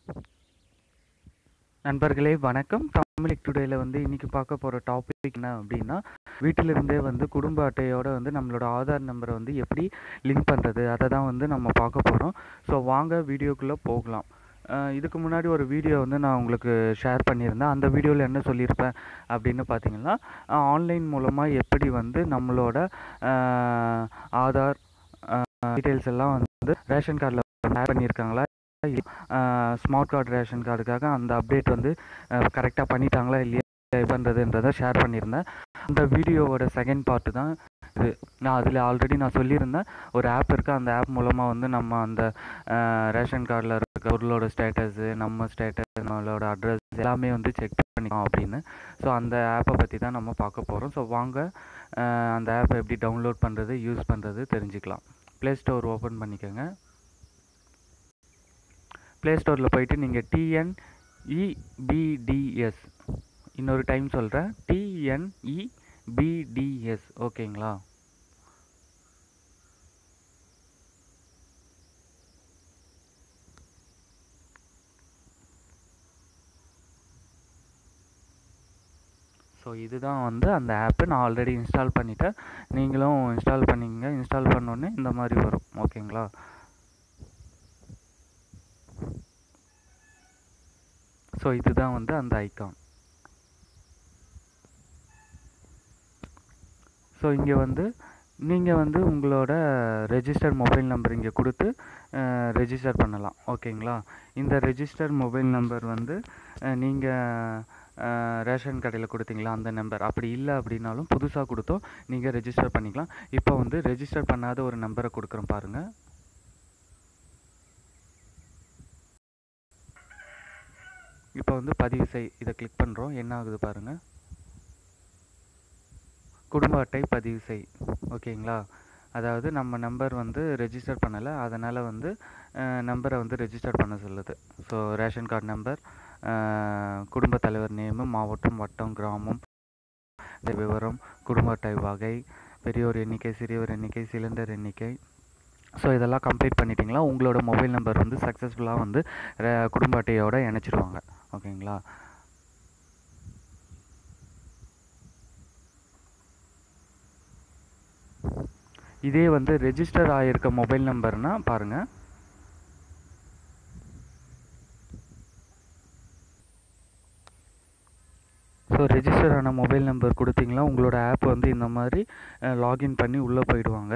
நண்பர்களே வணக்கம் தமிழிக் டுடேல வந்து இன்னைக்கு பார்க்க போகிற டாபிக் என்ன அப்படின்னா வீட்டிலிருந்தே வந்து குடும்ப அட்டையோட வந்து நம்மளோட ஆதார் நம்பரை வந்து எப்படி லிங்க் பண்ணுறது அதை தான் வந்து நம்ம பார்க்க போகிறோம் ஸோ வாங்க வீடியோக்குள்ளே போகலாம் அஹ் இதுக்கு முன்னாடி ஒரு வீடியோ வந்து நான் உங்களுக்கு ஷேர் பண்ணியிருந்தேன் அந்த வீடியோவில் என்ன சொல்லியிருப்பேன் அப்படின்னு பார்த்தீங்கன்னா ஆன்லைன் மூலமாக எப்படி வந்து நம்மளோட அஹ், ஆதார் டீட்டெயில்ஸ் எல்லாம் வந்து ரேஷன் கார்டில் ஆட் பண்ணியிருக்காங்களா ஸ்மார்ட் கார்டு ரேஷன் கார்டுக்காக அந்த அப்டேட் வந்து கரெக்டாக பண்ணிட்டாங்களா இல்லையா பண்ணுறதுன்றதை ஷேர் பண்ணியிருந்தேன் அந்த வீடியோவோட செகண்ட் பார்ட்டு தான் இது நான் அதில் ஆல்ரெடி நான் சொல்லியிருந்தேன் ஒரு ஆப் இருக்குது அந்த ஆப் மூலமாக வந்து நம்ம அந்த ரேஷன் கார்டில் இருக்க பொருளோட ஸ்டேட்டஸு நம்ம ஸ்டேட்டஸ் நம்மளோட அட்ரஸ் எல்லாமே வந்து செக் பண்ணிக்கலாம் அப்படின்னு ஸோ அந்த ஆப்பை பற்றி தான் நம்ம பார்க்க போகிறோம் ஸோ வாங்க அஹ், அந்த ஆப்பை எப்படி டவுன்லோட் பண்ணுறது யூஸ் பண்ணுறது தெரிஞ்சுக்கலாம் ப்ளே ஸ்டோர் ஓப்பன் பண்ணிக்கோங்க ப்ளே ஸ்டோரில் போயிட்டு நீங்கள் டிஎன்இபிடிஎஸ் இன்னொரு டைம் சொல்கிறேன் டிஎன்இபிடிஎஸ் ஓகேங்களா ஸோ இதுதான் வந்து அந்த ஆப்பு நான் ஆல்ரெடி இன்ஸ்டால் பண்ணிட்டேன் நீங்களும் இன்ஸ்டால் பண்ணிக்கங்க இன்ஸ்டால் பண்ணோன்னே இந்த மாதிரி வரும் ஓகேங்களா ஸோ இதுதான் வந்து அந்த ஐகான் ஸோ இங்கே வந்து நீங்கள் வந்து உங்களோட ரெஜிஸ்டர் மொபைல் நம்பர் இங்கே கொடுத்து ரெஜிஸ்டர் பண்ணலாம் ஓகேங்களா இந்த ரெஜிஸ்டர் மொபைல் நம்பர் வந்து நீங்கள் ரேஷன் கடையில் கொடுத்தீங்களா அந்த நம்பர் அப்படி இல்லை அப்படின்னாலும் புதுசாக கொடுத்தோ நீங்கள் ரெஜிஸ்டர் பண்ணிக்கலாம் இப்போ வந்து ரெஜிஸ்டர் பண்ணாத ஒரு நம்பரை கொடுக்குறோம் பாருங்கள் இப்போ வந்து பதிவு செய் இதை கிளிக் பண்ணுறோம் என்ன ஆகுது பாருங்கள் குடும்ப அட்டை பதிவு செய் ஓகேங்களா அதாவது நம்ம நம்பர் வந்து ரெஜிஸ்டர் பண்ணலை அதனால் வந்து நம்பரை வந்து ரெஜிஸ்டர் பண்ண சொல்லுது ஸோ ரேஷன் கார்டு நம்பர் குடும்ப தலைவர் நேமு மாவட்டம் வட்டம் கிராமம் இந்த விவரம் குடும்ப அட்டை வகை பெரியோர் எண்ணிக்கை சிறியோர் எண்ணிக்கை சிலிண்டர் எண்ணிக்கை ஸோ இதெல்லாம் கம்ப்ளீட் பண்ணிட்டீங்களா உங்களோட மொபைல் நம்பர் வந்து சக்ஸஸ்ஃபுல்லாக வந்து ர- குடும்ப அட்டையோட இணைச்சிடுவாங்க ஓகேங்களா இதே வந்து ரெஜிஸ்டர் ஆகியிருக்க மொபைல் நம்பர்னா பாருங்கள் ஸோ ரெஜிஸ்டர் ஆன மொபைல் நம்பர் கொடுத்தீங்களா உங்களோட ஆப் வந்து இந்த மாதிரி லாகின் பண்ணி உள்ளே போயிடுவாங்க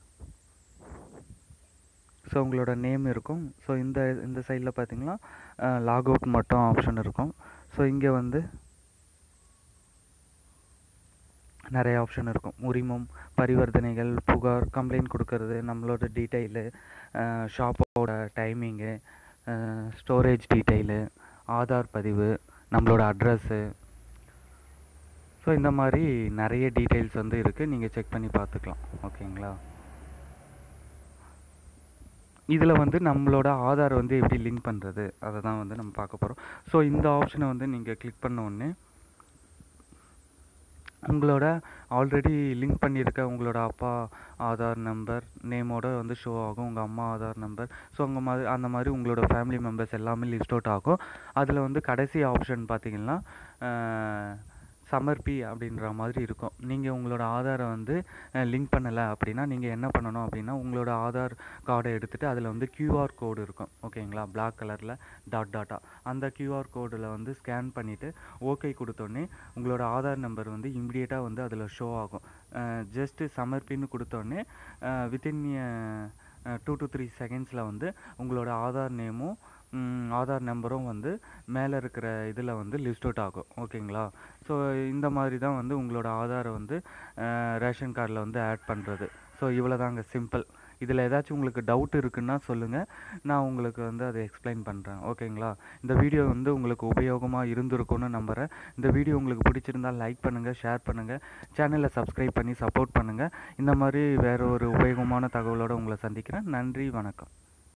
ஸோ உங்களோட நேம் இருக்கும் ஸோ இந்த இந்த சைடில் பார்த்தீங்கன்னா லாக் அவுட் மட்டும் ஆப்ஷன் இருக்கும் ஸோ இங்கே வந்து நிறைய ஆப்ஷன் இருக்கும் உரிமம் பரிவர்த்தனைகள் புகார் கம்ப்ளைண்ட் கொடுக்கறது நம்மளோட டீட்டெயிலு ஷாப்போட டைமிங்கு ஸ்டோரேஜ் டீட்டெயிலு ஆதார் பதிவு நம்மளோட அட்ரஸ்ஸு ஸோ இந்த மாதிரி நிறைய டீட்டெயில்ஸ் வந்து இருக்குது நீங்கள் செக் பண்ணி பார்த்துக்கலாம் ஓகேங்களா இதில் வந்து நம்மளோட ஆதார் வந்து எப்படி லிங்க் பண்ணுறது அதை தான் வந்து நம்ம பார்க்க போகிறோம் ஸோ இந்த ஆப்ஷனை வந்து நீங்கள் கிளிக் பண்ண உடனே உங்களோட ஆல்ரெடி லிங்க் பண்ணியிருக்க உங்களோட அப்பா ஆதார் நம்பர் நேமோட வந்து ஷோ ஆகும் உங்கள் அம்மா ஆதார் நம்பர் ஸோ உங்கள் மாதிரி அந்த மாதிரி உங்களோட ஃபேமிலி மெம்பர்ஸ் எல்லாமே லிஸ்ட் அவுட் ஆகும் அதில் வந்து கடைசி ஆப்ஷன் பார்த்தீங்கன்னா சமர்ப்பி அப்படின்ற மாதிரி இருக்கும் நீங்கள் உங்களோட ஆதாரை வந்து லிங்க் பண்ணலை அப்படின்னா நீங்கள் என்ன பண்ணணும் அப்படின்னா உங்களோட ஆதார் கார்டை எடுத்துகிட்டு அதில் வந்து QR கோடு இருக்கும் ஓகேங்களா Black கலரில் டாட் டாட்டா அந்த QR கோடில் வந்து ஸ்கேன் பண்ணிவிட்டு ஓகே கொடுத்தோன்னே உங்களோட ஆதார் நம்பர் வந்து இம்மிடியேட்டாக வந்து அதில் ஷோ ஆகும் ஜஸ்ட்டு சமர்ப்பின்னு கொடுத்தோன்னே வித்தின் டூ டு த்ரீ செகண்ட்ஸில் வந்து உங்களோட ஆதார் நேமும் ம், ஆதார் நம்பரும் வந்து மேலே இருக்கிற இதில் வந்து லிஸ்ட் அவுட் ஆகும் ஓகேங்களா ஸோ இந்த மாதிரி தான் வந்து உங்களோட ஆதாரை வந்து அஹ், ரேஷன் கார்டில் வந்து ஆட் பண்ணுறது ஸோ இவ்வளோ தாங்க சிம்பிள் இதில் ஏதாச்சும் உங்களுக்கு டவுட் இருக்குன்னா சொல்லுங்கள் நான் உங்களுக்கு வந்து அதை எக்ஸ்பிளைன் பண்ணுறேன் ஓகேங்களா இந்த வீடியோ வந்து உங்களுக்கு உபயோகமாக இருந்திருக்கும்னு நம்புகிறேன் இந்த வீடியோ உங்களுக்கு பிடிச்சிருந்தால் லைக் பண்ணுங்கள் ஷேர் பண்ணுங்கள் சேனலை சப்ஸ்கிரைப் பண்ணி சப்போர்ட் பண்ணுங்கள் இந்த மாதிரி வேறு ஒரு உபயோகமான தகவலோடு உங்களை சந்திக்கிறேன் நன்றி வணக்கம்